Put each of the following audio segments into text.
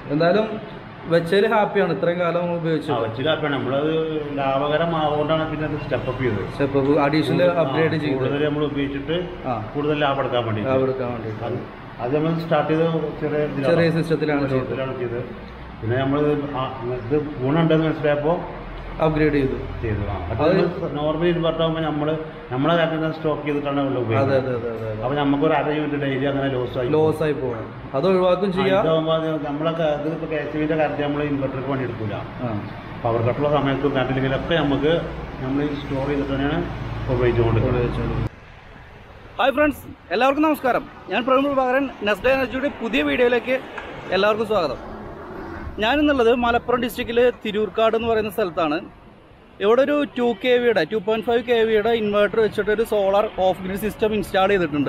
എന്തായാലും വെച്ചതിൽ ഹാപ്പിയാണ് ഇത്രയും കാലം നമ്മൾ ഉപയോഗിച്ചത് വെച്ചിട്ടാണ് നമ്മളത് ലാഭകരമാവുകൊണ്ടാണ് പിന്നെ അത് സ്റ്റെപ്പ് ചെയ്തത് സ്റ്റെപ്പ് അഡീഷണൽ അപ്ഗ്രേഡ് ചെയ്ത് കൂടുതൽ നമ്മൾ ഉപയോഗിച്ചിട്ട് ആ കൂടുതൽ ലാഭം എടുക്കാൻ വേണ്ടി ലാഭം എടുക്കാൻ വേണ്ടിയിട്ട് അത് അത് നമ്മൾ സ്റ്റാർട്ട് ചെയ്ത് ചെറിയ ഇതിലാണ്. ചെറിയ സിസ്റ്റത്തിലാണ് ചെയ്തത് ഇതിലാണ് ചെയ്തത് പിന്നെ നമ്മൾ ഇത് ഗുണമുണ്ടെന്ന് മനസ്സിലായപ്പോൾ അപ്ഗ്രേഡ് ചെയ്തു ചെയ്തു നോർമലി ഇൻവെർട്ടർ ആകുമ്പോൾ നമ്മൾ നമ്മളെ കാര്യത്തിൽ സ്റ്റോക്ക് ചെയ്തിട്ടാണ് ഉള്ളത് അതെ ഉപയോഗിക്കുന്നത് അതെ അതെ അതെ അപ്പോൾ നമുക്കൊരു അര യൂണിറ്റ് ഡെയിലി അങ്ങനെ ലോസ് ആയി ലോസ് ആയി പോകണം അത് ഒഴിവാക്കും ചെയ്യാം ഇതാകുമ്പോൾ നമ്മളൊക്കെ ഇത് ഇപ്പോൾ കെ എസ് ബിൻ്റെ കാര്യത്തിൽ നമ്മൾ ഇൻവെർട്ടർക്ക് വേണ്ടി എടുക്കില്ല ആ പവർ കട്ടുള്ള സമയത്തും കറണ്ടില്ലെങ്കിലൊക്കെ നമുക്ക് നമ്മൾ സ്റ്റോർ ചെയ്തിട്ട് തന്നെയാണ് ഉപയോഗിച്ചുകൊണ്ട് ഹായ് ഫ്രണ്ട്സ് എല്ലാവർക്കും നമസ്കാരം ഞാൻ പ്രവീൺ പ്രഭാകരൻ നെസ്ഡ എനർജിയുടെ പുതിയ വീഡിയോയിലേക്ക് എല്ലാവർക്കും സ്വാഗതം ഞാനിന്നുള്ളത് മലപ്പുറം ഡിസ്ട്രിക്റ്റിൽ തിരൂർക്കാട് എന്ന് പറയുന്ന സ്ഥലത്താണ് ഇവിടെ ഒരു ടു കെ വിയുടെ ടു പോയിൻറ്റ് ഫൈവ് കെ വിയുടെ ഇൻവെർട്ടർ വെച്ചിട്ട് ഒരു solar off grid system install ചെയ്തിട്ടുണ്ട്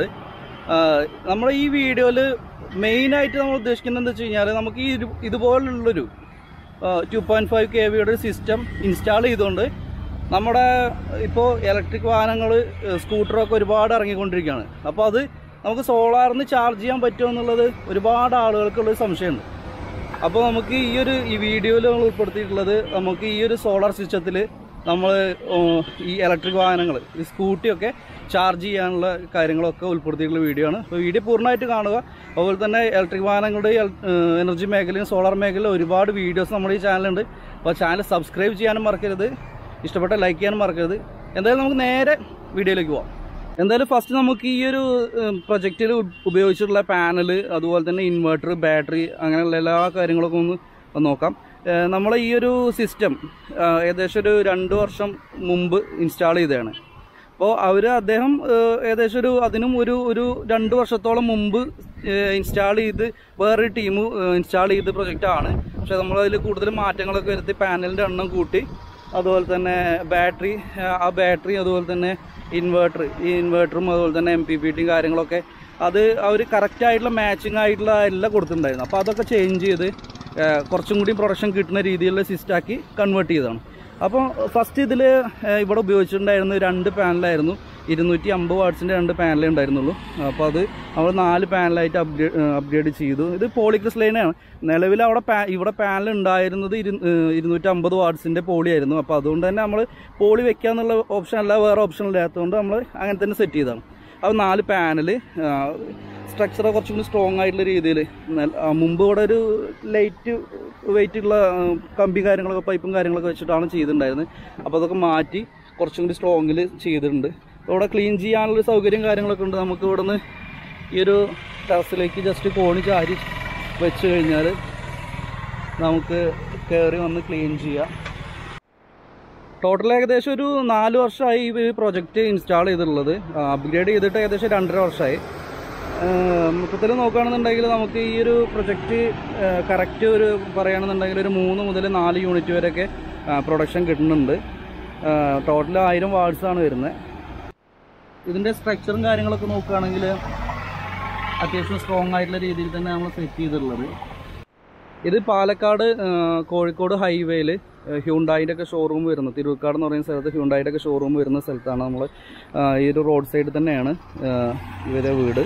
നമ്മൾ ഈ വീഡിയോയിൽ മെയിനായിട്ട് നമ്മൾ ഉദ്ദേശിക്കുന്നത് എന്താ വെച്ച് കഴിഞ്ഞാൽ നമുക്ക് ഈ ഒരു- ഇതുപോലുള്ളൊരു ടു പോയിൻറ്റ് ഫൈവ് കെ വിയുടെ ഒരു സിസ്റ്റം ഇൻസ്റ്റാൾ ചെയ്തുകൊണ്ട് നമ്മുടെ ഇപ്പോൾ ഇലക്ട്രിക് വാഹനങ്ങൾ സ്കൂട്ടറൊക്കെ ഒരുപാട് ഇറങ്ങിക്കൊണ്ടിരിക്കുകയാണ് അപ്പോൾ അത് നമുക്ക് സോളാറിന് ചാർജ് ചെയ്യാൻ പറ്റുമോ എന്നുള്ളത് ഒരുപാട് ആളുകൾക്കുള്ളൊരു സംശയമുണ്ട് അപ്പോൾ നമുക്ക് ഈ ഒരു ഈ വീഡിയോയിൽ നമ്മൾ ഉൾപ്പെടുത്തിയിട്ടുള്ളത് നമുക്ക് ഈ ഒരു സോളാർ സിസ്റ്റത്തിൽ നമ്മൾ ഈ ഇലക്ട്രിക് വാഹനങ്ങൾ ഈ സ്കൂട്ടിയൊക്കെ ചാർജ് ചെയ്യാനുള്ള കാര്യങ്ങളൊക്കെ ഉൾപ്പെടുത്തിയിട്ടുള്ള വീഡിയോ ആണ് അപ്പോൾ വീഡിയോ പൂർണ്ണമായിട്ട് കാണുക അതുപോലെ തന്നെ ഇലക്ട്രിക് വാഹനങ്ങളുടെ എനർജി മേഖലയും സോളാർ മേഖലയിലും ഒരുപാട് വീഡിയോസ് നമ്മുടെ ഈ ചാനലുണ്ട് അപ്പോൾ ചാനൽ സബ്സ്ക്രൈബ് ചെയ്യാനും മറക്കരുത് ഇഷ്ടപ്പെട്ട ലൈക്ക് ചെയ്യാനും മറക്കരുത് എന്തായാലും നമുക്ക് നേരെ വീഡിയോയിലേക്ക് പോവാം എന്തായാലും ഫസ്റ്റ് നമുക്ക് ഈ ഒരു പ്രൊജക്റ്റിൽ ഉപയോഗിച്ചിട്ടുള്ള പാനൽ അതുപോലെ തന്നെ ഇൻവെർട്ടർ ബാറ്ററി അങ്ങനെയുള്ള എല്ലാ കാര്യങ്ങളൊക്കെ ഒന്ന് ഒന്ന് നോക്കാം നമ്മൾ ഈ ഒരു സിസ്റ്റം ഏകദേശം ഒരു രണ്ട് വർഷം മുമ്പ് ഇൻസ്റ്റാൾ ചെയ്തതാണ് അപ്പോൾ അവർ അദ്ദേഹം ഏഹ്, ഏകദേശം ഒരു അതിനും ഒരു ഒരു രണ്ട് വർഷത്തോളം മുമ്പ് ഇൻസ്റ്റാൾ ചെയ്ത് വേറൊരു ടീം ഇൻസ്റ്റാൾ ചെയ്ത പ്രൊജക്റ്റാണ് പക്ഷെ നമ്മളതിൽ കൂടുതൽ മാറ്റങ്ങളൊക്കെ വരുത്തി പാനലിൻ്റെ എണ്ണം കൂട്ടി അതുപോലെ തന്നെ ബാറ്ററി ആ ബാറ്ററി അതുപോലെ തന്നെ ഇൻവേർട്ടർ ഈ ഇൻവേർട്ടറും അതുപോലെ തന്നെ എം പി പി ടിയും കാര്യങ്ങളൊക്കെ അത് അവർ കറക്റ്റ് ആയിട്ടുള്ള മാച്ചിങ് ആയിട്ടുള്ള എല്ലാം കൊടുത്തിട്ടുണ്ടായിരുന്നു അപ്പോൾ അതൊക്കെ ചേഞ്ച് ചെയ്ത് ഏഹ്, കുറച്ചും കൂടി പ്രൊഡക്ഷൻ കിട്ടുന്ന രീതിയിലുള്ള സിസ്റ്റാക്കി കൺവേർട്ട് ചെയ്തതാണ് അപ്പോൾ ഫസ്റ്റ് ഇതിൽ ഇവിടെ ഉപയോഗിച്ചിട്ടുണ്ടായിരുന്ന രണ്ട് പാനലായിരുന്നു ഇരുന്നൂറ്റി അമ്പത് വാട്ട്സിൻ്റെ രണ്ട് പാനലേ ഉണ്ടായിരുന്നുള്ളൂ അപ്പോൾ അത് നമ്മൾ നാല് പാനലായിട്ട് അപ്ഗ്രേഡ് അപ്ഗ്രേഡ് ചെയ്തു ഇത് പോളിക്രിസ് ലൈനാണ് നിലവിൽ അവിടെ പാ ഇവിടെ പാനൽ ഉണ്ടായിരുന്നത് ഇരു ഇരുന്നൂറ്റി അമ്പത് വാട്ട്സിൻ്റെ പോളി ആയിരുന്നു അപ്പോൾ അതുകൊണ്ട് തന്നെ നമ്മൾ പോളി വെക്കാന്നുള്ള ഓപ്ഷൻ അല്ല വേറെ ഓപ്ഷൻ ഇല്ലാത്തതുകൊണ്ട് നമ്മൾ അങ്ങനെ തന്നെ സെറ്റ് ചെയ്തതാണ് അത് നാല് പാനൽ സ്ട്രക്ചർ കുറച്ചും കൂടി സ്ട്രോങ് ആയിട്ടുള്ള രീതിയിൽ മുമ്പ് ഇവിടെ ഒരു ലൈറ്റ് വെയിറ്റ് ഉള്ള ആ, കമ്പി കാര്യങ്ങളൊക്കെ പൈപ്പും കാര്യങ്ങളൊക്കെ വെച്ചിട്ടാണ് ചെയ്തിട്ടുണ്ടായിരുന്നത് അപ്പോൾ അതൊക്കെ മാറ്റി കുറച്ചും കൂടി സ്ട്രോങ്ങിൽ ചെയ്തിട്ടുണ്ട് ഇവിടെ ക്ലീൻ ചെയ്യാനുള്ള സൗകര്യം കാര്യങ്ങളൊക്കെ ഉണ്ട് നമുക്ക് ഇവിടെ നിന്ന് ഈ ഒരു ടെറസിലേക്ക് ജസ്റ്റ് കോണി ചാരി വെച്ച് കഴിഞ്ഞാൽ നമുക്ക് കയറി വന്ന് ക്ലീൻ ചെയ്യാം ടോട്ടൽ ഏകദേശം ഒരു നാല് വർഷമായി ഈ പ്രോജക്റ്റ് ഇൻസ്റ്റാൾ ചെയ്തിട്ടുള്ളത് അപ്ഗ്രേഡ് ചെയ്തിട്ട് ഏകദേശം രണ്ടര വർഷമായി മൊത്തത്തിൽ നോക്കുകയാണെന്നുണ്ടെങ്കിൽ നമുക്ക് ഈ ഒരു പ്രൊജക്റ്റ് കറക്റ്റ് ഒരു പറയുകയാണെന്നുണ്ടെങ്കിൽ ഒരു മൂന്ന് മുതൽ നാല് യൂണിറ്റ് വരെയൊക്കെ പ്രൊഡക്ഷൻ കിട്ടുന്നുണ്ട് ടോട്ടൽ ആയിരം വാർഡ്സ് ആണ് വരുന്നത് ഇതിൻ്റെ സ്ട്രക്ചറും കാര്യങ്ങളൊക്കെ നോക്കുകയാണെങ്കിൽ അത്യാവശ്യം സ്ട്രോങ് ആയിട്ടുള്ള രീതിയിൽ തന്നെ നമ്മൾ സെറ്റ് ചെയ്തിട്ടുള്ളത് ഇത് പാലക്കാട് ആ, കോഴിക്കോട് ഹൈവേയിൽ ഹ്യൂണ്ടായിൻ്റെ ഒക്കെ ഷോറൂം വരുന്നത് തിരുവക്കാട് എന്ന് പറയുന്ന സ്ഥലത്ത് ഹ്യൂണ്ടായിൻ്റെ ഒക്കെ ഷോറൂം വരുന്ന സ്ഥലത്താണ് നമ്മൾ ഈ ഒരു റോഡ് സൈഡിൽ തന്നെയാണ് ആ, ഇവരെ വീട്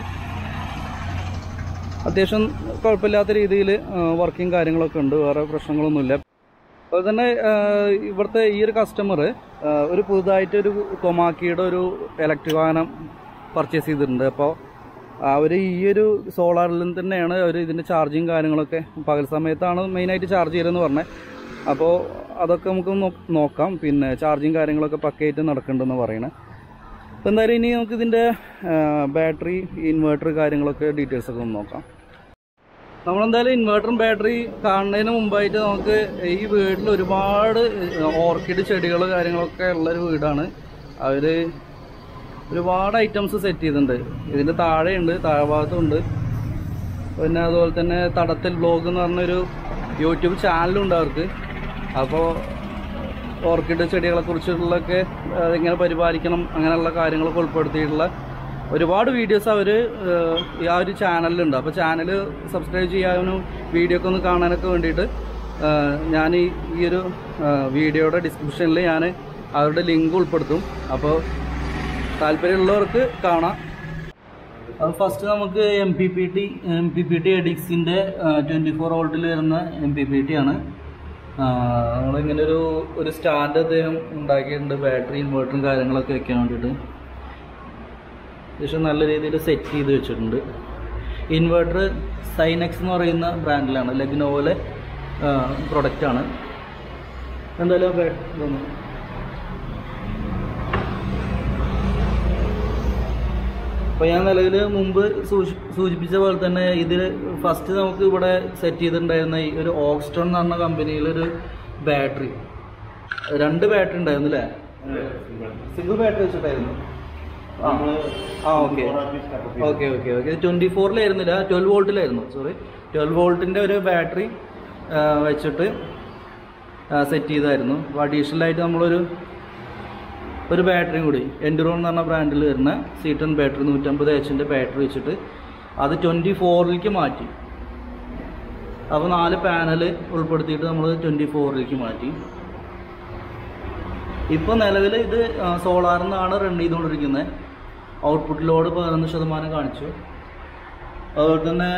അത്യാവശ്യം കുഴപ്പമില്ലാത്ത രീതിയിൽ വർക്കിംഗ് കാര്യങ്ങളൊക്കെ ഉണ്ട് വേറെ പ്രശ്നങ്ങളൊന്നുമില്ല അതുപോലെ തന്നെ ആ, ഇവിടുത്തെ ഈ ഒരു കസ്റ്റമർ ഒരു പുതുതായിട്ട് ഒരു കൊമാക്കിയുടെ ഒരു ഇലക്ട്രിക് വാഹനം പർച്ചേസ് ചെയ്തിട്ടുണ്ട് അപ്പോൾ അവർ ഈ ഒരു സോളാറിൽ തന്നെയാണ് അവർ ഇതിൻ്റെ ചാർജിങ് കാര്യങ്ങളൊക്കെ പകൽ സമയത്താണ് മെയിനായിട്ട് ചാർജ് ചെയ്യലെന്ന് പറഞ്ഞത് അപ്പോൾ അതൊക്കെ നമുക്ക് നോ- നോക്കാം പിന്നെ ചാർജിങ് കാര്യങ്ങളൊക്കെ പക്കയായിട്ട് നടക്കുന്നുണ്ടെന്ന് പറയണേ അപ്പോൾ എന്തായാലും ഇനി നമുക്ക് ഇതിൻ്റെ ബാറ്ററി ഇൻവേർട്ടർ കാര്യങ്ങളൊക്കെ ഡീറ്റെയിൽസ് ഒക്കെ ഒന്ന് നോക്കാം നമ്മളെന്തായാലും ഇൻവേർട്ടറും ബാറ്ററി കാണുന്നതിന് മുമ്പായിട്ട് നമുക്ക് ഈ വീട്ടിൽ ഒരുപാട് ഓർക്കിഡ് ചെടികൾ കാര്യങ്ങളൊക്കെ ഉള്ളൊരു വീടാണ് അവർ ഒരുപാട് ഐറ്റംസ് സെറ്റ് ചെയ്തിട്ടുണ്ട് ഇതിൻ്റെ താഴെയുണ്ട് താഴ്ഭാഗത്തുണ്ട് പിന്നെ അതുപോലെ തന്നെ തടത്തിൽ ബ്ലോഗ് എന്ന് പറഞ്ഞൊരു യൂട്യൂബ് ചാനലുണ്ട് അവർക്ക് അപ്പോൾ ഓർക്കിഡ് ചെടികളെ കുറിച്ചുള്ളൊക്കെ എങ്ങനെ പരിപാലിക്കണം അങ്ങനെയുള്ള കാര്യങ്ങളൊക്കെ ഉൾപ്പെടുത്തിയിട്ടുള്ള ഒരുപാട് വീഡിയോസ് അവർ ആ ഒരു ചാനലിലുണ്ട് അപ്പോൾ ചാനൽ സബ്സ്ക്രൈബ് ചെയ്യാനും വീഡിയോ ഒക്കെ ഒന്ന് കാണാനൊക്കെ വേണ്ടിയിട്ട് ഏഹ്, ഞാൻ ഈ ഈ ഒരു ഏഹ്, വീഡിയോയുടെ ഡിസ്ക്രിപ്ഷനിൽ ഞാൻ അവരുടെ ലിങ്ക് ഉൾപ്പെടുത്തും അപ്പോൾ താല്പര്യമുള്ളവർക്ക് കാണാം അത് ഫസ്റ്റ് നമുക്ക് M P P T M P P T എഡിക്സിൻ്റെ ട്വൻറ്റി ഫോർ വോൾട്ടിൽ വരുന്ന എം പി പി ടി ആണ് ആ, നമ്മളിങ്ങനെ ഒരു ഒരു സ്റ്റാൻഡ് അദ്ദേഹം ഉണ്ടാക്കിയിട്ടുണ്ട് ബാറ്ററി ഇൻവേർട്ടറും കാര്യങ്ങളൊക്കെ വെക്കാൻ വേണ്ടിയിട്ട് അത്യാവശ്യം നല്ല രീതിയിൽ സെറ്റ് ചെയ്ത് വെച്ചിട്ടുണ്ട് ഇൻവേർട്ടർ സൈനെക്സ് എന്ന് പറയുന്ന ബ്രാൻഡിലാണ് ലെഗ്നോവിലെ പ്രൊഡക്റ്റാണ് എന്തായാലും ആ ബാ- ഇതൊന്ന് അപ്പോൾ ഞാൻ നിലവിൽ മുമ്പ് സൂചി സൂചിപ്പിച്ച പോലെ തന്നെ ഇതിൽ ഫസ്റ്റ് നമുക്ക് ഇവിടെ സെറ്റ് ചെയ്തിട്ടുണ്ടായിരുന്ന ഈ ഒരു ഓക്സ്റ്റൺ എന്ന് പറഞ്ഞ കമ്പനിയിലൊരു ബാറ്ററി രണ്ട് ബാറ്ററി ഉണ്ടായിരുന്നു അല്ലേ സിംഗിൾ ബാറ്ററി വെച്ചിട്ടായിരുന്നു ആ ആ okay okay okay okay twenty ഫോറിലായിരുന്നില്ല ട്വൽവ് വോൾട്ടിലായിരുന്നു സോറി ട്വൽവ് വോൾട്ടിൻ്റെ ഒരു ബാറ്ററി വെച്ചിട്ട് സെറ്റ് ചെയ്തായിരുന്നു അപ്പോൾ അഡീഷണൽ ആയിട്ട് നമ്മളൊരു ഒരു ബാറ്ററിയും കൂടി എൻഡുറോൺ എന്ന് പറഞ്ഞ ബ്രാൻഡിൽ വരുന്ന സീറ്റൺ ബാറ്ററി നൂറ്റമ്പത് എച്ചിൻ്റെ ബാറ്ററി വെച്ചിട്ട് അത് ട്വൻറ്റി ഫോറിലേക്ക് മാറ്റി അപ്പോൾ നാല് പാനൽ ഉൾപ്പെടുത്തിയിട്ട് നമ്മൾ ട്വൻറ്റി ഫോറിലേക്ക് മാറ്റി ഇപ്പോൾ നിലവിൽ ഇത് സോളാറിൽ നിന്നാണ് റൺ ചെയ്തുകൊണ്ടിരിക്കുന്നത് ഔട്ട്പുട്ട് ലോഡ് പതിനൊന്ന് ശതമാനം കാണിച്ചു അതുപോലെ തന്നെ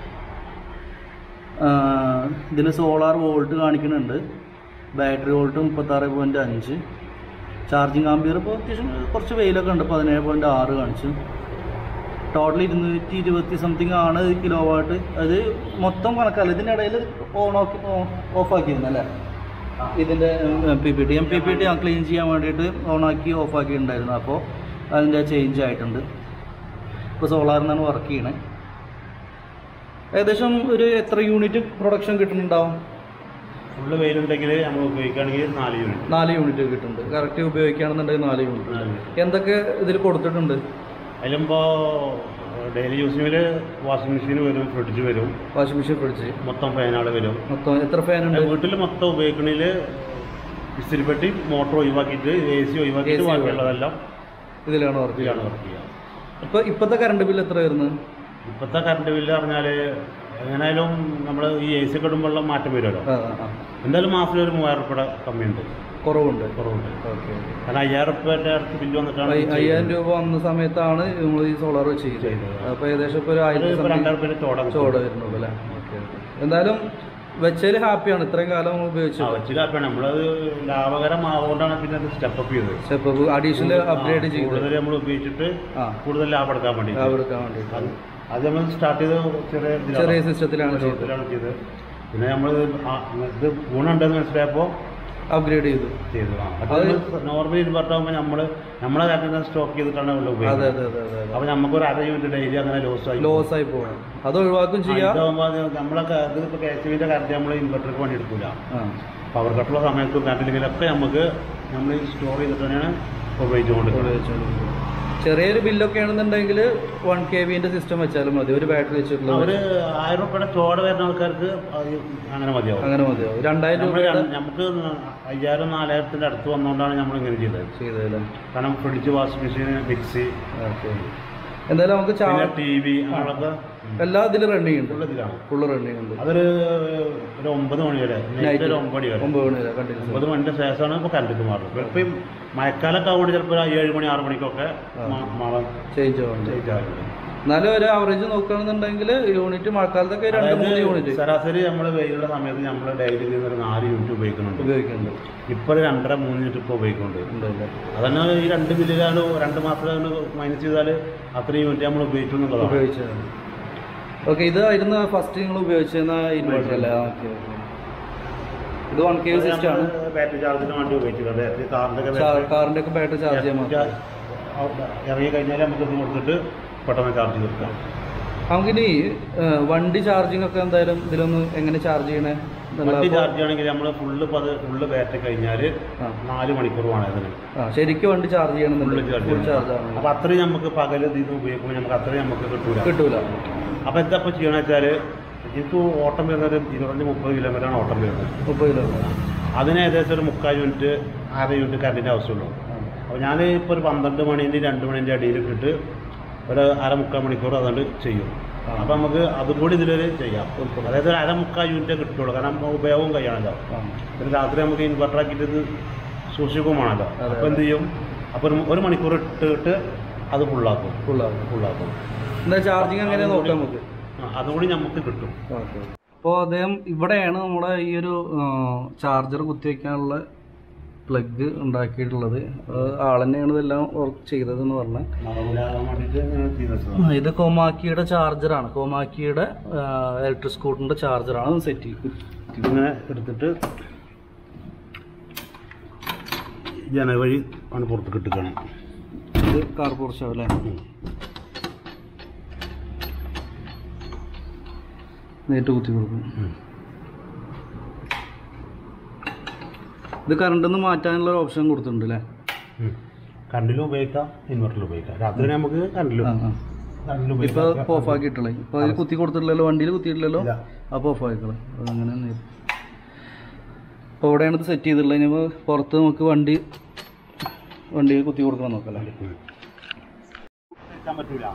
ഇതിൽ സോളാർ വോൾട്ട് കാണിക്കുന്നുണ്ട് ബാറ്ററി വോൾട്ട് മുപ്പത്താറ് പോയിൻറ്റ് അഞ്ച് ചാർജിങ് ആംബിയർ ഇപ്പോൾ അത്യാവശ്യം കുറച്ച് വെയിലൊക്കെ ഉണ്ട് പതിനേഴ് പോയിൻറ്റ് ആറ് കാണിച്ചു ടോട്ടൽ ഇരുന്നൂറ്റി ഇരുപത്തി സംതിങ് ആണ് കിലോ വാട്ട് അത് മൊത്തം കണക്കല്ല ഇതിൻ്റെ ഇടയിൽ ഓൺ ആക്കി ഓഫ് ആക്കിയിരുന്നല്ലേ ഇതിൻ്റെ P P T M P P T clean ചെയ്യാൻ വേണ്ടിയിട്ട് ഓണാക്കി ഓഫ് ആക്കിയിട്ടുണ്ടായിരുന്നു അപ്പോൾ അതിൻ്റെ ചേഞ്ച് ആയിട്ടുണ്ട് ഇപ്പോൾ സോളാറിൽ നിന്നാണ് വർക്ക് ചെയ്യണേ ഏകദേശം ഒരു എത്ര യൂണിറ്റ് പ്രൊഡക്ഷൻ കിട്ടുന്നുണ്ടാവും ഫുള്ള് വെയിലുണ്ടെങ്കിൽ നമ്മൾ ഉപയോഗിക്കുകയാണെങ്കിൽ നാല് യൂണിറ്റ് നാല് യൂണിറ്റ് കിട്ടുന്നുണ്ട് കറക്റ്റ് ഉപയോഗിക്കുകയാണെന്നുണ്ടെങ്കിൽ നാല് യൂണിറ്റ് എന്തൊക്കെ ഇതിൽ കൊടുത്തിട്ടുണ്ട് അതിലിപ്പോൾ ഡെയിലി യൂസിങ്ങിൽ വാഷിംഗ് മെഷീൻ വരും ഫ്രിഡ്ജ് വരും വാഷിംഗ് മെഷീൻ ഫ്രിഡ്ജ് മൊത്തം ഫാനുകൾ വരും മൊത്തം എത്ര ഫാൻ ഉണ്ട് വീട്ടിൽ മൊത്തം ഉപയോഗിക്കണതിൽ ഇസ്തിരിപ്പെട്ടി മോട്ടർ ഒഴിവാക്കിയിട്ട് എ സി ഒഴിവാക്കിയിട്ട് AC ബാക്കിയുള്ളതെല്ലാം ഇതിലാണ് വർക്ക് ഇതിലാണ് ചെയ്യുന്നത് വർക്ക് ചെയ്യുക ഇപ്പൊ ഇപ്പോഴത്തെ കറണ്ട് ബില്ല് എത്ര വരുന്നത് ഇപ്പോഴത്തെ കറണ്ട് ബില്ല് പറഞ്ഞാൽ എങ്ങനെയായാലും നമ്മൾ ഈ എ സി ഒക്കെ ഇടുമ്പോഴുള്ള മാറ്റം വരുമല്ലോ ആ ആ, ആ എന്തായാലും മാസത്തിൽ ഒരു മൂവായിരം റുപ്യയുടെ കമ്മിയുണ്ട് കുറവുണ്ട് കുറവുണ്ട് ഓക്കെ കാരണം അയ്യായിരം റുപ്യൻ്റെ അടുത്ത് ബില്ല് വന്നിട്ടാണ് അയ്യായിരം രൂപ വന്ന സമയത്താണ് നമ്മൾ ഈ സോളാർ വെച്ച് ചെയ്തത് ചെയ്തത്. അപ്പോൾ ഏകദേശം ഇപ്പോൾ ഒരു അത് ആയിരത്തി ഇപ്പോൾ something രണ്ടായിരം റുപ്യൻ്റെ ചോട ചോട് വരുന്നുള്ളൂ അല്ലേ ഓക്കെ ഓക്കെ എന്തായാലും വെച്ചതിൽ ഹാപ്പിയാണ് ഇത്രയും കാലം നമ്മൾ ഉപയോഗിച്ചത് വെച്ച് കാപ്പാണ് നമ്മളത് ലാഭകരമാവുകൊണ്ടാണ് പിന്നെ അത് സ്റ്റെപ്പ് അപ്പ് ചെയ്തത് സ്റ്റെപ്പ് അഡീഷണൽ അപ്ഗ്രേഡ് ചെയ്ത് കൂടുതൽ നമ്മൾ ഉപയോഗിച്ചിട്ട് ആ കൂടുതൽ ലാഭം എടുക്കാൻ വേണ്ടി ലാഭം എടുക്കാൻ വേണ്ടിയിട്ട് അത് അത് നമ്മൾ സ്റ്റാർട്ട് ചെയ്ത് ചെറിയ ഇതിലാണ്. ചെറിയ സിസ്റ്റത്തിലാണ് ചെയ്തത് ഇതിലാണ് ചെയ്തത് പിന്നെ നമ്മൾ ഇത് ഗുണമുണ്ടെന്ന് മനസ്സിലായപ്പോൾ അപ്ഗ്രേഡ് ചെയ്തു ചെയ്തു അത് നോർമലി ഇൻവെർട്ടർ ആകുമ്പോൾ നമ്മൾ നമ്മളെ കാര്യത്തിൽ സ്റ്റോക്ക് ചെയ്തിട്ടാണ് വെള്ളം അതെ ഉപയോഗിക്കുന്നത് അതെ അതെ അതെ അതെ അപ്പോൾ നമുക്കൊരു അര യൂണിറ്റ് ഡെയിലി അങ്ങനെ ലോസ് ആയി ലോസ് ആയി പോകണം അത് ഒഴിവാക്കും ചെയ്യാം ഇതാകുമ്പോൾ നമ്മളെ ഇതിപ്പോൾ കെ എസ് ബിൻ്റെ കറണ്ട് നമ്മൾ ഇൻവെർട്ടർക്ക് വേണ്ടി എടുക്കില്ല ആ പവർ കട്ടുള്ള സമയത്തും കറണ്ടില്ലെങ്കിലൊക്കെ നമുക്ക് നമ്മൾ സ്റ്റോർ ചെയ്തിട്ട് തന്നെയാണ് ഉപയോഗിച്ചുകൊണ്ടിരിക്കുന്നത് ഉപയോഗിച്ചുകൊണ്ടിരിക്കുന്നത്. ചെറിയൊരു ബില്ലൊക്കെ ആണെന്നുണ്ടെങ്കിൽ വൺ കെ വിന്റെ സിസ്റ്റം വെച്ചാലും മതി ഒരു ബാറ്ററി വെച്ചിട്ടുള്ള അവർ ആയിരം റുപ്യയുടെ ചോട വരുന്ന ആൾക്കാർക്ക് അത് അങ്ങനെ മതിയാവും അങ്ങനെ മതിയാവും രണ്ടായിരം നമ്മൾ രൂപയുടെ നമുക്ക് അയ്യായിരം നാലായിരത്തിൻ്റെ അടുത്ത് വന്നുകൊണ്ടാണ് നമ്മൾ ഇങ്ങനെ ചെയ്തത് ചെയ്തല്ലേ കാരണം fridge washing machine mixie okay എന്തായാലും നമുക്ക് പിന്നെ ചാർജ് ടി വി അങ്ങനെയൊക്കെ എല്ലാ ഇതിലും റണ്ണിങ് ഉണ്ട് ഉള്ളതിലാണ് ഫുള്ള് റണ്ണിങ് ഉണ്ട് അതൊരു ഒരു ഒമ്പത് മണി വരെ നൈറ്റ് ഒരു ഒമ്പത് മണി വരെ ഒമ്പത് മണി വരെ കണ്ടിന്യൂസ് ഒമ്പത് മണിൻ്റെ ശേഷമാണ് ഇപ്പോൾ കറണ്ട് മാറുന്നത് ഇപ്പം ഈ മഴക്കാലമൊക്കെ ആവുകൊണ്ട് ചിലപ്പോൾ ഒരു ഏഴ് മണി ആറ് മണിക്കൊക്കെ മ- മഴ ചേഞ്ച് ആവുന്നുണ്ട് ചേഞ്ച് ആകുന്നുണ്ട് എന്നാലും ഒരു ആവറേജ് നോക്കുകയാണെന്നുണ്ടെങ്കിൽ യൂണിറ്റ് മഴക്കാലത്തൊക്കെ രണ്ട് മൂന്ന് അതായത് യൂണിറ്റ് ശരാശരി നമ്മൾ വെയിലുള്ള സമയത്ത് നമ്മൾ ഡെയിലി ഒരു നാല് യൂണിറ്റ് ഉപയോഗിക്കുന്നുണ്ട് ഉപയോഗിക്കുന്നുണ്ട് ഇപ്പോൾ ഒരു രണ്ടര മൂന്ന് യൂണിറ്റ് ഇപ്പോൾ ഉപയോഗിക്കുന്നുണ്ട് ഉണ്ടല്ലേ അതന്നെ ഈ രണ്ട് ബില്ലിലാണ് രണ്ട് മാസത്തിലാണ് മൈനസ് ചെയ്താൽ അത്രയും യൂണിറ്റ് നമ്മൾ ഉപയോഗിച്ചു എന്നുള്ളതാണ് ഉപയോഗിച്ചത് ഓക്കെ ഇതായിരുന്നു ഫസ്റ്റ് നിങ്ങൾ ഉപയോഗിച്ചിരുന്ന ഇൻവെർട്ടർ അല്ലേ ഓക്കെ ഓക്കെ ഇത് വൺ കെ സിസ്റ്റം ആണ് ബാറ്ററി ചാർജിന് വേണ്ടി ഉപയോഗിച്ചത് ബാറ്ററി കാറിൻ്റെ കാറിന്റെ ഒക്കെ ബാറ്ററി ചാർജ് ചെയ്യാൻ മാത്രം ഇറങ്ങി കഴിഞ്ഞാൽ നമുക്ക് ഇത് കൊടുത്തിട്ട് പെട്ടെന്ന് ചാർജ് തീർക്കാം നമുക്കിനി ഏഹ്, വണ്ടി ചാർജിങ് ഒക്കെ എന്തായാലും ഇതിലൊന്ന് എങ്ങനെ ചാർജ് ചെയ്യണേ എന്നുള്ള വണ്ടി അപ്പൊ- ചാർജ് ചെയ്യണമെങ്കിൽ നമ്മൾ ഫുള്ള് പത് ഫുള്ള് ബാറ്ററി കഴിഞ്ഞാൽ ആ. നാല് മണിക്കൂർ വേണം അതിന് ആ ശരിക്കും വണ്ടി ചാർജ് ഫുള്ള് ചെയ്യണമെന്നുണ്ടെങ്കിൽ ചാർജ് ഫുൾ ചാർജ് ആണ് അപ്പോൾ അത്രയും നമുക്ക് പകൽ ഇത് ഉപയോഗിക്കുമ്പോൾ നമുക്ക് അത്രയും നമുക്ക് കിട്ടൂല കിട്ടൂല അപ്പോൾ എന്താ ഇപ്പോൾ ചെയ്യണമെന്ന് വെച്ചാൽ എനിക്ക് ഓട്ടം വരുന്നത് ഇരുപത്തഞ്ച് മുപ്പത് കിലോമീറ്ററാണ് ഓട്ടം വരുന്നത് മുപ്പത് കിലോ അതിന് ഏകദേശം ഒരു മുക്കാൽ യൂണിറ്റ് അര യൂണിറ്റ് കറണ്ടിൻ്റെ ആവശ്യമുള്ളൂ അപ്പോൾ ഞാൻ ഇപ്പോൾ ഒരു പന്ത്രണ്ട് മണീൻ്റെ രണ്ട് മണീൻ്റെ അടിയിൽ ഇട്ടിട്ട് ഒരു അര മുക്കാൽ മണിക്കൂർ അതുകൊണ്ട് ചെയ്യും ആ. അപ്പോൾ നമുക്ക് അതും കൂടി ഇതിൽ ചെയ്യാം അതായത് ഒരു അര മുക്കാൽ യൂണിറ്റേ കിട്ടുള്ളൂ കാരണം ഉപയോഗവും കഴിയണമല്ലോ പിന്നെ രാത്രി നമുക്ക് ഇൻവെർട്ടർ ആക്കിയിട്ട് ഇത് സൂക്ഷിക്കുകയും വേണമല്ലോ അതെ, അപ്പോൾ എന്ത് ചെയ്യും അപ്പോൾ ഒരു ഒരു മണിക്കൂർ ഇട്ടിട്ട് അത് ഫുള്ളാക്കും ഫുള്ളാകും ഫുള്ളാക്കും എന്താ ചാർജിങ് എങ്ങനെ നോക്കാം നമുക്ക് ആ, അതുകൂടി നമുക്ക് കിട്ടും അപ്പോൾ അദ്ദേഹം ഇവിടെയാണ് നമ്മുടെ ഈ ഒരു ചാർജർ കുത്തിവെക്കാനുള്ള പ്ലഗ് ഉണ്ടാക്കിയിട്ടുള്ളത് അത് ആൾ തന്നെയാണ് ഇതെല്ലാം വർക്ക് ചെയ്തതെന്ന് പറഞ്ഞത് മറവിലാകാൻ വേണ്ടിയിട്ട് ഇങ്ങനെ ചെയ്തതാണ് ആ, ഇത് കോമാക്കിയുടെ ചാർജറാണ് കോമാക്കിയുടെ ഇലക്ട്രിക് സ്കൂട്ടറിന്റെ ചാർജറാണ് സെറ്റ് ചെയ്ത് ഇതിങ്ങനെ എടുത്തിട്ട് ജനൽ വഴി ആണ് പുറത്ത് കിട്ടുകയാണ് ഇത് കാർ പോർച്ചോ അല്ലേ നേരിട്ട് കുത്തി കൊടുക്കും ഇത് കറണ്ടിൽ നിന്ന് മാറ്റാനുള്ള ഒരു ഓപ്ഷൻ കൊടുത്തിട്ടുണ്ട് അല്ലേ കറണ്ടിലും ഉപയോഗിക്കാം ഇൻവെർട്ടറിലും ഉപയോഗിക്കാം രാത്രി നമുക്ക് കറണ്ടിലും ആ ആ കറണ്ടിലും ഇപ്പൊ ഉപയോഗിക്കാം ഓഫ് ആക്കിയിട്ടുള്ളേ ഇപ്പൊ അതിൽ കുത്തി കൊടുത്തിട്ടില്ലല്ലോ വണ്ടിയിൽ കുത്തിയിട്ടില്ലല്ലോ ഇല്ല. അപ്പൊ ഓഫ് ആക്കിക്കളെ അങ്ങനെ അപ്പോൾ ഇവിടെയാണ് ഇത് സെറ്റ് ചെയ്തിട്ടുള്ളത് ഇനി പുറത്ത് നമുക്ക് വണ്ടി വണ്ടി കുത്തി കൊടുക്കണം നോക്കല്ലേ ഉം. വെക്കാൻ പറ്റൂല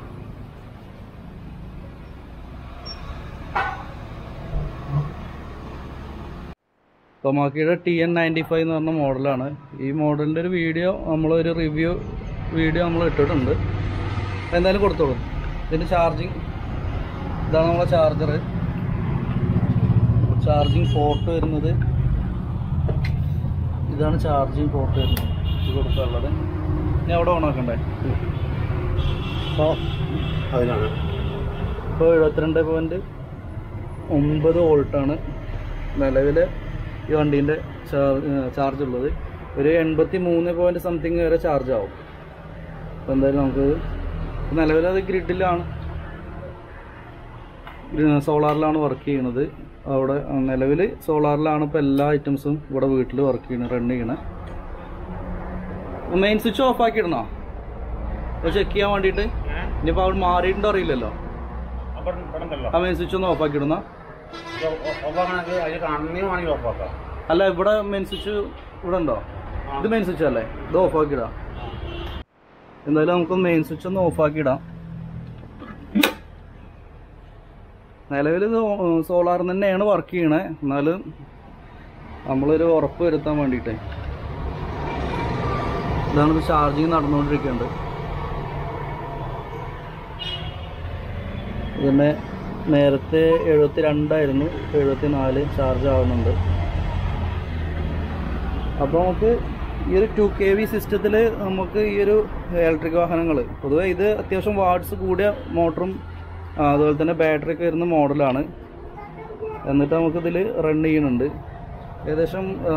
ടൊമാക്കിയുടെ ടി എൻ നയൻറ്റി ഫൈവ് എന്ന് പറഞ്ഞ മോഡലാണ് ഈ മോഡലിൻ്റെ ഒരു വീഡിയോ നമ്മളൊരു റിവ്യൂ വീഡിയോ നമ്മൾ ഇട്ടിട്ടുണ്ട് എന്തായാലും കൊടുത്തോളൂ ഇതിൻ്റെ ചാർജിങ് ഇതാണ് നമ്മളെ ചാർജർ ചാർജിങ് പോർട്ട് വരുന്നത് ഇതാണ് ചാർജിങ് പോർട്ട് വരുന്നത് ഇത് കൊടുക്കാനുള്ളത് ഇനി അവിടെ ഓണാക്കണ്ടേ അപ്പോൾ അതിനാണ് ഇപ്പോൾ എഴുപത്തിരണ്ട് പോയിൻറ്റ് ഒമ്പത് വോൾട്ടാണ് നിലവിൽ ഈ വണ്ടീൻ്റെ ചാർജ് ഉള്ളത് ഒരു എൺപത്തി മൂന്ന് പോയിൻറ്റ് സംതിങ് വരെ ചാർജ് ആവും അപ്പോൾ എന്തായാലും നമുക്ക് നിലവിൽ അത് ഗ്രിഡിലാണ് സോളാറിലാണ് വർക്ക് ചെയ്യുന്നത് അവിടെ നിലവിൽ സോളാറിലാണ് ഇപ്പോൾ എല്ലാ ഐറ്റംസും ഇവിടെ വീട്ടിൽ വർക്ക് ചെയ്യണത് റൺ ചെയ്യണത് മെയിൻ സ്വിച്ച് ഓഫ് ആക്കി ഇടണോ ചെക്ക് ചെയ്യാൻ വേണ്ടിയിട്ട് ഇനിയിപ്പോൾ അവിടെ മാറിയിട്ടുണ്ടോ അറിയില്ലല്ലോ അപ്പം ഇവിടെ ഉണ്ടല്ലോ ആ മെയിൻ സ്വിച്ച് ഒന്ന് ഓഫ് ആക്കി ഇടുന്ന ഓഫാക്കണമെങ്കിൽ അതിൽ കാണുന്നേ വേണമെങ്കിൽ ഓഫാക്കാം അല്ല ഇവിടെ മെയിൻ സ്വിച്ച് ഇവിടെ ഉണ്ടോ ഇത് മെയിൻ സ്വിച്ച് അല്ലേ ഇത് ഓഫ് ആക്കി ഇടാം എന്തായാലും നമുക്ക് മെയിൻ സ്വിച്ച് ഒന്ന് ഓഫ് ആക്കി ഇടാം നിലവിൽ ഇത് സോളാറിൽ തന്നെയാണ് വർക്ക് ചെയ്യണേ എന്നാലും നമ്മളൊരു ഉറപ്പ് വരുത്താൻ വേണ്ടിയിട്ട് ഇതാണ് ഇത് ചാർജിങ് നടന്നുകൊണ്ടിരിക്കുന്നുണ്ട് ഇതിൻ്റെ നേരത്തെ എഴുപത്തി രണ്ടായിരുന്നു എഴുപത്തി നാല് ചാർജ് ആവുന്നുണ്ട് അപ്പോൾ നമുക്ക് ഈ ഒരു ടു കെ വി സിസ്റ്റത്തിൽ നമുക്ക് ഈ ഒരു ഇലക്ട്രിക് വാഹനങ്ങൾ പൊതുവെ ഇത് അത്യാവശ്യം വാട്ട്സ് കൂടിയ മോട്ടറും ആ, അതുപോലെ തന്നെ ബാറ്ററി ഒക്കെ വരുന്ന മോഡലാണ് എന്നിട്ട് നമുക്കിതിൽ റൺ ചെയ്യുന്നുണ്ട് ഏകദേശം ആ,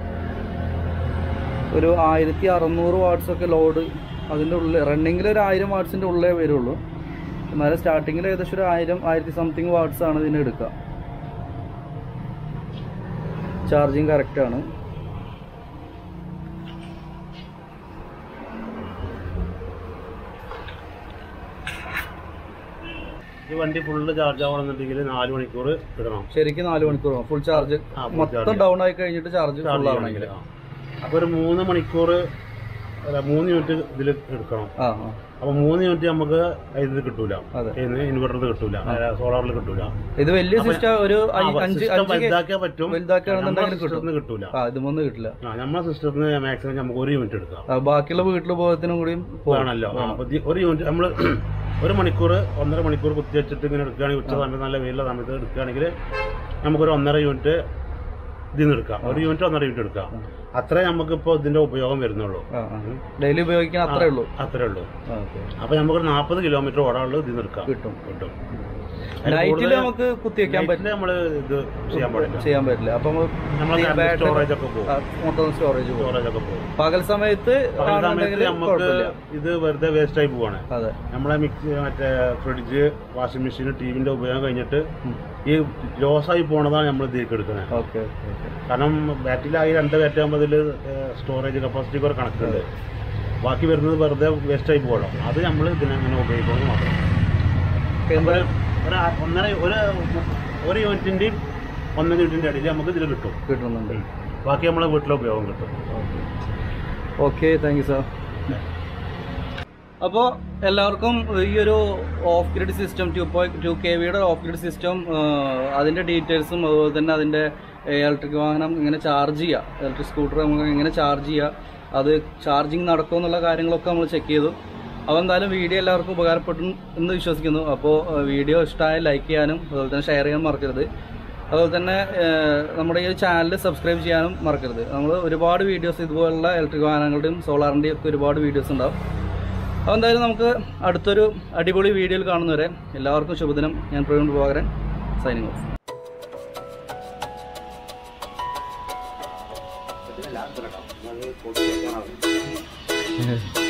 ഒരു ആയിരത്തി അറുന്നൂറ് വാട്ട്സ് ഒക്കെ ലോഡ് അതിൻ്റെ ഉള്ളിൽ റണ്ണിങ്ങിൽ ഒരു ആയിരം വാട്ട്സിൻ്റെ ഉള്ളിലേ വരുള്ളൂ എന്നാലും സ്റ്റാർട്ടിങ്ങിൽ ഏകദേശം ഒരു ആയിരം ആയിരത്തി സംതിങ് വാട്ട്സ് ആണ് ഇതിന് എടുക്കുക ചാർജിങ് കറക്റ്റാണ് ഈ വണ്ടി ഫുള്ള് ചാർജ് ആവണമെന്നുണ്ടെങ്കിൽ നാല് മണിക്കൂർ ഇടണം ശരിക്കും നാല് മണിക്കൂർ ഫുൾ ചാർജ് ആ, full മൊത്തം charge. ഡൗൺ ആയി കഴിഞ്ഞിട്ട് ചാർജ് ഫുൾ ചാർജ് ആവണമെങ്കിൽ ചെയ്യണമെങ്കിൽ അപ്പോൾ ഒരു മൂന്ന് മണിക്കൂർ അല്ല മൂന്ന് മിനിറ്റ് ഇതിൽ എടുക്കണം ആ ആ അപ്പോൾ മൂന്ന് മിനിറ്റ് നമുക്ക് ഇത് കിട്ടൂല അതെ. ഇൻവെർട്ടറിൽ കിട്ടൂല സോളാറിൽ കിട്ടൂല ഇത് വലിയ സിസ്റ്റം ഒരു ആ, അഞ്ച് അഞ്ച് system അഞ്ച് കെ- വലുതാക്കിയാൽ പറ്റും വലുതാക്കുകയാണെന്നുണ്ടെങ്കിൽ നമ്മുടെ കിട്ടും സിസ്റ്റത്തിന് കിട്ടൂല ആ ഇതുമൊന്നും കിട്ടില്ല ആ നമ്മുടെ സിസ്റ്റത്തിന് മാക്സിമം നമുക്ക് ഒരു യൂണിറ്റ് എടുക്കാം ആ, ബാക്കിയുള്ള വീട്ടിൽ ഉപയോഗത്തിനും കൂടിയും പോകും. വേണമല്ലോ ആ, അപ്പൊ ദി- ഒരു യൂണിറ്റ് നമ്മൾ ഒരു മണിക്കൂർ ഒന്നര മണിക്കൂർ കുത്തി വെച്ചിട്ട് ഇങ്ങനെ എടുക്കുകയാണെങ്കിൽ ഉച്ച സമയത്ത് നല്ല വെയിലുള്ള സമയത്ത് എടുക്കുകയാണെങ്കിൽ നമുക്കൊരു ഒന്നര യൂണിറ്റ് ഇതിൽ നിന്ന് എടുക്കാം ഒരു യൂണിറ്റ് ഒന്നര യൂണിറ്റ് എടുക്കാം അത്രേ നമുക്കിപ്പോൾ ഇതിന്റെ ഉപയോഗം വരുന്നുള്ളൂ ആ ആ ഡെയിലി ഉപയോഗിക്കാൻ അത്രേ ഉള്ളൂ അത്രേ ഉള്ളൂ ആ, ഓക്കെ അപ്പൊ നമുക്കൊരു നാൽപ്പത് കിലോമീറ്റർ ഓടാനുള്ളത് ഇതിൽ നിന്ന് എടുക്കാം കിട്ടും കിട്ടും നൈറ്റിൽ നമുക്ക് കുത്തിവെക്കാൻ പറ്റില്ല നമ്മൾ ഇത് ചെയ്യാൻ പാടില്ല ചെയ്യാൻ പറ്റില്ല അപ്പൊ നമ്മളെ സ്റ്റോറേജ് ഒക്കെ പോകും മൊത്തം സ്റ്റോറേജ് പോകും സ്റ്റോറേജ് ഒക്കെ പോകും പകൽ സമയത്ത് പകൽ ആണെന്നുണ്ടെങ്കിൽ സമയത്ത് നമുക്ക് കുഴപ്പമില്ല ഇത് വെറുതെ വേസ്റ്റ് ആയി പോവാണ് അതെ നമ്മളെ മിക്സി മറ്റേ ഫ്രിഡ്ജ് വാഷിംഗ് മെഷീൻ ടിവിന്റെ ഉപയോഗം കഴിഞ്ഞിട്ട് ഉം. ഈ ലോസ് ആയി പോണതാണ് നമ്മൾ ഇതിലേക്ക് എടുക്കുന്നത് ഓക്കെ ഓക്കെ ഓക്കെ കാരണം ബാറ്ററിയിലായി രണ്ട് ബാറ്ററി ആകുമ്പോൾ ഇതിൽ സ്റ്റോറേജ് കപ്പാസിറ്റി ഒരു കണക്കുണ്ട് ബാക്കി വരുന്നത് വെറുതെ വേസ്റ്റ് ആയി പോകണം അത് നമ്മൾ ഇതിനങ്ങനെ ഉപയോഗിക്കുന്നത് മാത്രം എന്താ ഒരു ആ- ഒന്നര ഒരു ഒരു യൂണിറ്റിൻ്റെയും ഒന്നര യൂണിറ്റിൻ്റെ ഇടയിൽ നമുക്ക് ഇതിൽ കിട്ടും കിട്ടുന്നുണ്ട് ബാക്കി നമ്മളെ വീട്ടിലെ ഉപയോഗം കിട്ടും ഓക്കെ താങ്ക് യു സാർ അപ്പോൾ എല്ലാവർക്കും ഈ ഒരു off grid system two point two K വിയുടെ ഓഫ് ഗ്രിഡ് സിസ്റ്റം അതിൻ്റെ ഡീറ്റെയിൽസും അതുപോലെ തന്നെ അതിൻ്റെ ഇലക്ട്രിക് വാഹനം എങ്ങനെ ചാർജ് ചെയ്യുക ഇലക്ട്രിക് സ്കൂട്ടർ നമുക്ക് എങ്ങനെ ചാർജ് ചെയ്യുക അത് ചാർജിങ് നടക്കുമോ എന്നുള്ള കാര്യങ്ങളൊക്കെ നമ്മൾ ചെക്ക് ചെയ്തു അപ്പോൾ എന്തായാലും വീഡിയോ എല്ലാവർക്കും ഉപകാരപ്പെട്ടു എന്ന് വിശ്വസിക്കുന്നു അപ്പോൾ വീഡിയോ ഇഷ്ടമായ ലൈക്ക് ചെയ്യാനും അതുപോലെ തന്നെ ഷെയർ ചെയ്യാനും മറക്കരുത് അതുപോലെ തന്നെ ഏഹ്, നമ്മുടെ ഈ ചാനൽ സബ്സ്ക്രൈബ് ചെയ്യാനും മറക്കരുത് നമ്മൾ ഒരുപാട് വീഡിയോസ് ഇതുപോലുള്ള ഇലക്ട്രിക് വാഹനങ്ങളുടെയും സോളാറിൻ്റെയും ഒക്കെ ഒരുപാട് വീഡിയോസ് ഉണ്ടാവും അപ്പോൾ എന്തായാലും നമുക്ക് അടുത്തൊരു അടിപൊളി വീഡിയോയിൽ കാണുന്നവരെ എല്ലാവർക്കും ശുഭദിനം ഞാൻ Praveen Prabhakaran signing off last